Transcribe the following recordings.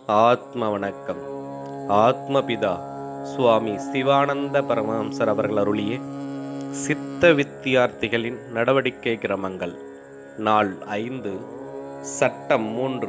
ஆத்ம வணக்கம் ஆத்மபிதா சுவாமி சிவானந்த பரமஹம்சர் அவர்கள் அருளிய சித்த வித்தியார்த்திகளின் நடவடிக்கை கிரமங்கள் நாள் ஐந்து சட்டம் மூன்று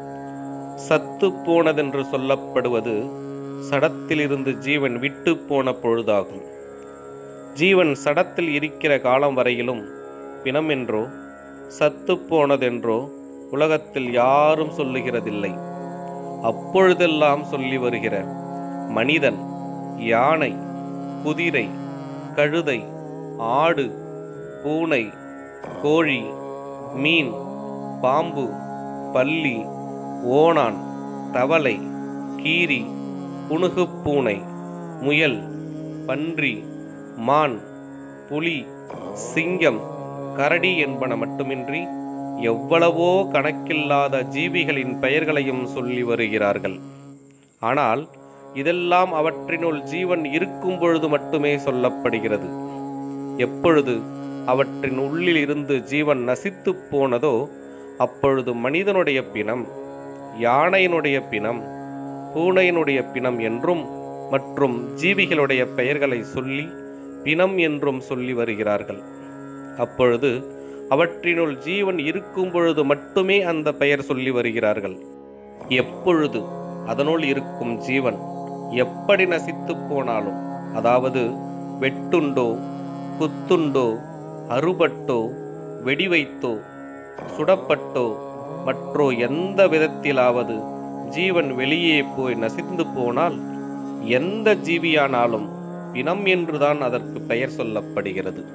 சத்து போனதென்று சொல்லப்படுவது சடத்திலிருந்து ஜீவன் விட்டு போன பொழுதாகும் ஜீவன் சடத்தில் இருக்கிற காலம் வரையிலும் பிணம் என்றோ சத்து போனதென்றோ உலகத்தில் யாரும் சொல்லுகிறதில்லை அப்பொழுதெல்லாம் சொல்லி வருகிற மனிதன் யானை குதிரை கழுதை ஆடு பூனை கோழி மீன் பாம்பு பல்லி ஓணான் தவளை கீரி புனுகுப் பூனை முயல் பன்றி மான் புலி சிங்கம் கரடி என்பன மட்டுமின்றி எவ்வளவோ கணக்கில்லாத ஜீவிகளின் பெயர்களையும் சொல்லி வருகிறார்கள் ஆனால் இதெல்லாம் அவற்றினுள் ஜீவன் இருக்கும் பொழுது மட்டுமே சொல்லப்படுகிறது எப்பொழுது அவற்றின் உள்ளில் இருந்து ஜீவன் நசித்துப் போனதோ அப்பொழுது மனிதனுடைய பிணம் யானையினுடைய பிணம் பூனையினுடைய பிணம் என்றும் மற்றும் ஜீவிகளுடைய பெயர்களை சொல்லி பிணம் என்றும் சொல்லி வருகிறார்கள் அப்பொழுது அவற்றினுள் ஜீவன் இருக்கும் பொழுது மட்டுமே அந்த பெயர் சொல்லி வருகிறார்கள் எப்பொழுது அதனுள் இருக்கும் ஜீவன் எப்படி நசித்துப் போனாலும் அதாவது வெட்டுண்டோ குத்துண்டோ அறுபட்டோ வெடிவைத்தோ சுடப்பட்டோ மற்றோ எந்த விதத்திலாவது ஜீவன் வெளியே போய் நசிந்து போனால் எந்த ஜீவியானாலும் பிணம் என்றுதான் அதற்கு பெயர் சொல்லப்படுகிறது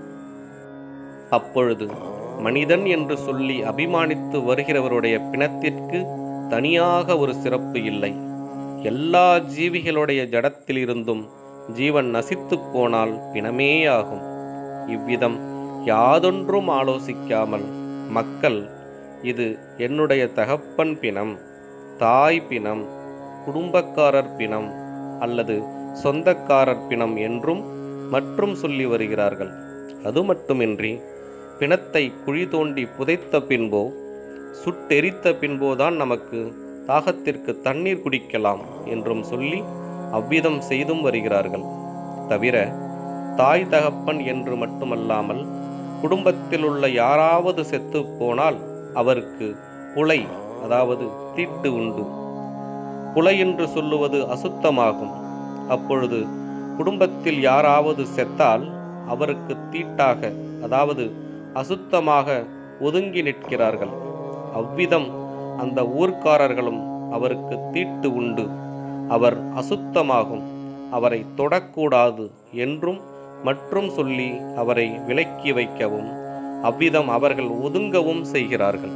அப்பொழுது மனிதன் என்று சொல்லி அபிமானித்து வருகிறவருடைய பிணத்திற்கு தனியாக ஒரு சிறப்பு இல்லை எல்லா ஜீவிகளுடைய ஜடத்திலிருந்தும் ஜீவன் நசித்துப் போனால் பிணமேயாகும் இவ்விதம் யாதொன்றும் ஆலோசிக்காமல் மக்கள் இது என்னுடைய தகப்பன் பிணம் தாய் பிணம் குடும்பக்காரர் பிணம் அல்லது சொந்தக்காரர் பிணம் என்றும் மற்றும் சொல்லி வருகிறார்கள் அது மட்டுமின்றி பிணத்தை குழி தோண்டி புதைத்த பின்போ சுட்டெரித்த பின்போதான் நமக்கு தாகத்திற்கு தண்ணீர் குடிக்கலாம் என்றும் சொல்லி அவ்விதம் செய்தும் வருகிறார்கள் தவிர தாய் தகப்பன் என்று மட்டுமல்லாமல் குடும்பத்தில் உள்ள யாராவது செத்து போனால் அவருக்கு புலை அதாவது தீட்டு உண்டு புலை என்று சொல்லுவது அசுத்தமாகும் அப்பொழுது குடும்பத்தில் யாராவது செத்தால் அவருக்கு தீட்டாக அதாவது அசுத்தமாக ஒதுங்கி நிற்கிறார்கள் அவ்விதம் அந்த ஊர்க்காரர்களும் அவருக்கு தீட்டு உண்டு அவர் அசுத்தமாகும் அவரை தொடக்கூடாது என்றும் மற்றும் சொல்லி அவரை விலக்கி வைக்கவும் அவ்விதம் அவர்கள் ஒதுங்கவும் செய்கிறார்கள்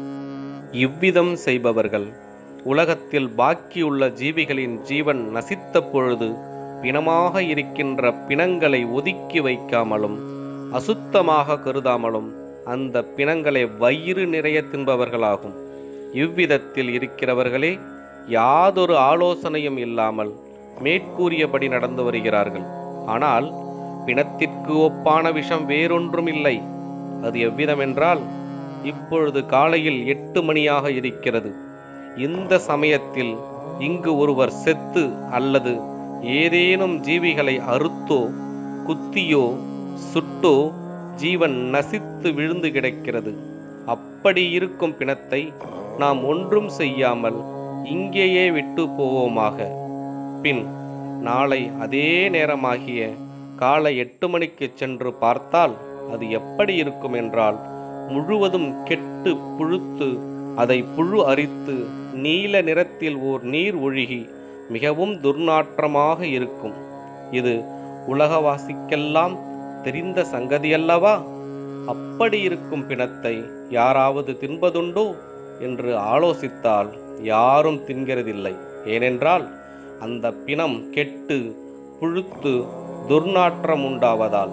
இவ்விதம் செய்பவர்கள் உலகத்தில் பாக்கியுள்ள ஜீவிகளின் ஜீவன் நசித்த பொழுது பிணமாக இருக்கின்ற பிணங்களை ஒதுக்கி வைக்காமலும் அசுத்தமாக கருதாமலும் அந்த பிணங்களை வயிறு நிறைய தின்பவர்களாகும் இவ்விதத்தில் இருக்கிறவர்களே யாதொரு ஆலோசனையும் இல்லாமல் மேற்கூறியபடி நடந்து வருகிறார்கள் ஆனால் பிணத்திற்கு ஒப்பான விஷம் வேறொன்றும் இல்லை அது எவ்விதமென்றால் இப்பொழுது காலையில் எட்டு மணியாக இருக்கிறது இந்த சமயத்தில் இங்கு ஒருவர் செத்து அல்லது ஏதேனும் ஜீவிகளை அறுத்தோ குத்தியோ சுட்டோ ஜீவன் நசித்து விழுந்து கிடக்கிறது அப்படி இருக்கும் பிணத்தை நாம் ஒன்றும் செய்யாமல் இங்கேயே விட்டு போவோமாக பின் நாளை அதே நேரமாகிய காலை எட்டு மணிக்கு சென்று பார்த்தால் அது எப்படி இருக்கும் என்றால் முழுவதும் கெட்டு புழுத்து அதை புழு அரித்து நீல நிறத்தில் ஓர் நீர் ஒழுகி மிகவும் துர்நாற்றமாக இருக்கும் இது உலகவாசிக்கெல்லாம் தெரிந்த சங்கதியல்லவா அப்படி இருக்கும் பிணத்தை யாராவது தின்பதுண்டோ என்று ஆலோசித்தால் யாரும் தின்கிறதில்லை ஏனென்றால் அந்த பிணம் கெட்டு புழுத்து துர்நாற்றம் உண்டாவதால்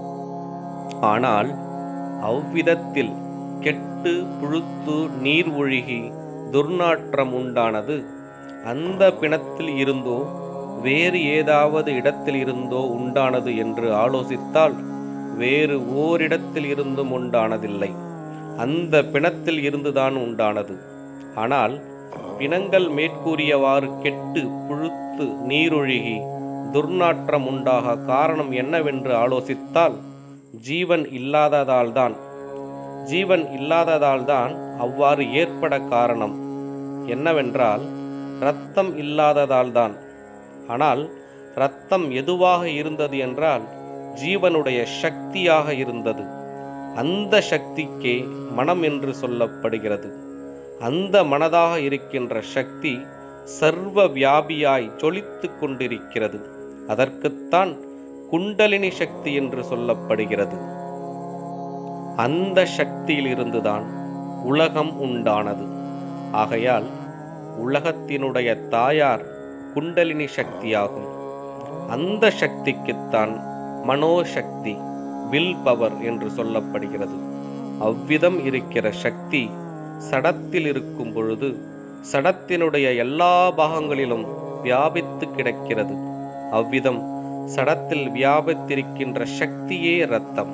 ஆனால் அவ்விதத்தில் கெட்டு புழுத்து நீர் ஒழுகி துர்நாற்றம் உண்டானது அந்த பிணத்தில் இருந்தோ வேறு ஏதாவது இடத்தில் இருந்தோ உண்டானது என்று ஆலோசித்தால் வேறு ஓரிடத்தில் இருந்தும் உண்டானதில்லை அந்த பிணத்தில் இருந்துதான் உண்டானது ஆனால் பிணங்கள் மேற்கூறியவாறு கெட்டு புழுத்து நீரொழுகி துர்நாற்றம் உண்டாக காரணம் என்னவென்று ஆலோசித்தால் ஜீவன் இல்லாததால்தான் ஜீவன் இல்லாததால்தான் அவ்வாறு ஏற்பட காரணம் என்னவென்றால் இரத்தம் இல்லாததால்தான் ஆனால் இரத்தம் எதுவாக இருந்தது என்றால் ஜீவனுடைய சக்தியாக இருந்தது அந்த சக்திக்கே மனம் என்று சொல்லப்படுகிறது அந்த மனதாக இருக்கின்ற சக்தி சர்வ வியாபியாய் ஜொலித்து கொண்டிருக்கிறது அதற்குத்தான் குண்டலினி சக்தி என்று சொல்லப்படுகிறது அந்த சக்தியிலிருந்துதான் உலகம் உண்டானது ஆகையால் உலகத்தினுடைய தாயார் குண்டலினி சக்தியாகும் அந்த சக்திக்குத்தான் மனோசக்தி வில் பவர் என்று சொல்லப்படுகிறது அவ்விதம் இருக்கிற சக்தி சடத்தில் இருக்கும் பொழுது சடத்தினுடைய எல்லா பாகங்களிலும் வியாபித்து கிடக்கிறது அவ்விதம் சடத்தில் வியாபித்திருக்கின்ற சக்தியே இரத்தம்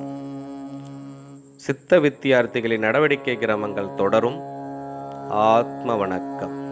சித்த வித்தியார்த்திகளின் நடவடிக்கை கிரமங்கள் தொடரும் ஆத்ம வணக்கம்